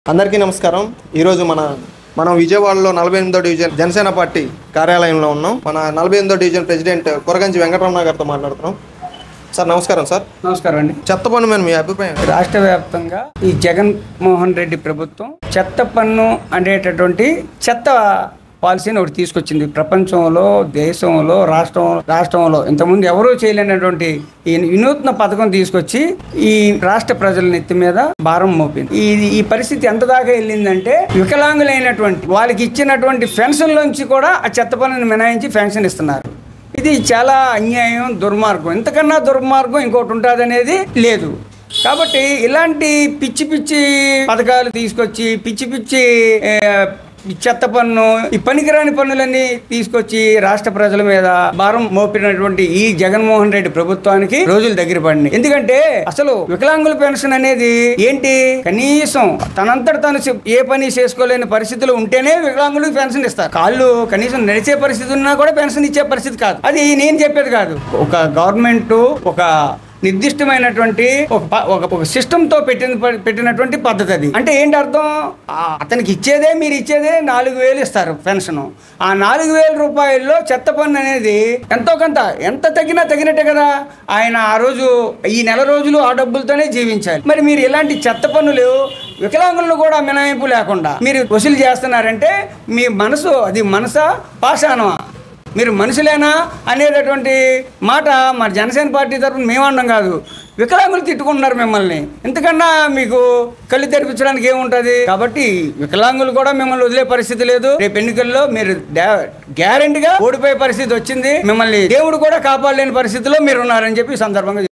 అందరికీ నమస్కారం ఈరోజు మన మనం విజయవాడలో నలభై ఎనిమిదో డివిజన్ జనసేన పార్టీ కార్యాలయంలో ఉన్నాం మన నలభై ఎనిమిదో డివిజన్ ప్రెసిడెంట్ కొరగంచి వెంకటరమణ గారితో మాట్లాడుతున్నాం సార్ నమస్కారం సార్ నమస్కారం అండి చెత్త పన్ను మీద మీ అభిప్రాయం రాష్ట్ర వ్యాప్తంగా ఈ జగన్మోహన్ రెడ్డి ప్రభుత్వం చెత్త పన్ను అనేటటువంటి చెత్త పాలసీని ఒకటి తీసుకొచ్చింది ప్రపంచంలో దేశంలో రాష్ట్రం రాష్ట్రంలో ఇంతకుముందు ఎవరూ చేయలేనటువంటి ఈ వినూత్న పథకం తీసుకొచ్చి ఈ రాష్ట్ర ప్రజల నెత్తి మీద భారం మోపింది ఈ ఈ పరిస్థితి ఎంత దాకా వెళ్ళిందంటే వికలాంగులైనటువంటి వాళ్ళకి ఇచ్చినటువంటి పెన్షన్లోంచి కూడా ఆ చెత్త పన్నుని మినాయించి పెన్షన్ ఇస్తున్నారు ఇది చాలా అన్యాయం దుర్మార్గం ఇంతకన్నా దుర్మార్గం ఇంకోటి ఉంటుంది అనేది లేదు కాబట్టి ఇలాంటి పిచ్చి పిచ్చి పథకాలు తీసుకొచ్చి పిచ్చి పిచ్చి ఏ, ఈ చెత్త పన్ను ఈ పనికిరాని పన్నులన్నీ తీసుకొచ్చి రాష్ట్ర ప్రజల మీద భారం మోపినటువంటి ఈ జగన్మోహన్ రెడ్డి ప్రభుత్వానికి రోజులు దగ్గర పడినాయి ఎందుకంటే అసలు వికలాంగుల పెన్షన్ అనేది ఏంటి కనీసం తనంతట తాను చె- ఏ పని చేసుకోలేని పరిస్థితులు ఉంటేనే వికలాంగులకు పెన్షన్ ఇస్తారు కాళ్ళు కనీసం నడిచే పరిస్థితి ఉన్నా కూడా పెన్షన్ ఇచ్చే పరిస్థితి కాదు అది నేను చెప్పేది కాదు ఒక గవర్నమెంట్ ఒక నిర్దిష్టమైనటువంటి ఒక ప- ఒక ఒక సిస్టమ్ తో పెట్టిన ప- పెట్టినటువంటి పద్ధతి అది అంటే ఏంటి అర్థం ఆ అతనికి ఇచ్చేదే మీరు ఇచ్చేదే నాలుగు వేలు ఇస్తారు పెన్షన్ ఆ నాలుగు వేల రూపాయల్లో చెత్త పన్ను అనేది ఎంతో కొంత ఎంత తగ్గినా తగినట్టే కదా ఆయన ఆ రోజు ఈ నెల రోజులు ఆ డబ్బులతోనే జీవించాలి మరి మీరు ఇలాంటి చెత్త పన్నులు వికలాంగులను కూడా మినహాయింపు లేకుండా మీరు వసూలు చేస్తున్నారంటే మీ మనసు అది మనసా పాషాణమా మీరు మనుషులేనా అనేటటువంటి మాట మన జనసేన పార్టీ తరఫున మేమనడం కాదు వికలాంగులు తిట్టుకుంటున్నారు మిమ్మల్ని ఎంతకన్నా మీకు కళ్ళు తెరిపించడానికి ఏముంటుంది కాబట్టి వికలాంగులు కూడా మిమ్మల్ని వదిలే పరిస్థితి లేదు రేపు ఎన్నికల్లో మీరు గ్యారంటీగా ఓడిపోయే పరిస్థితి వచ్చింది మిమ్మల్ని దేవుడు కూడా కాపాడలేని పరిస్థితిలో మీరు ఉన్నారని చెప్పి ఈ సందర్భంగా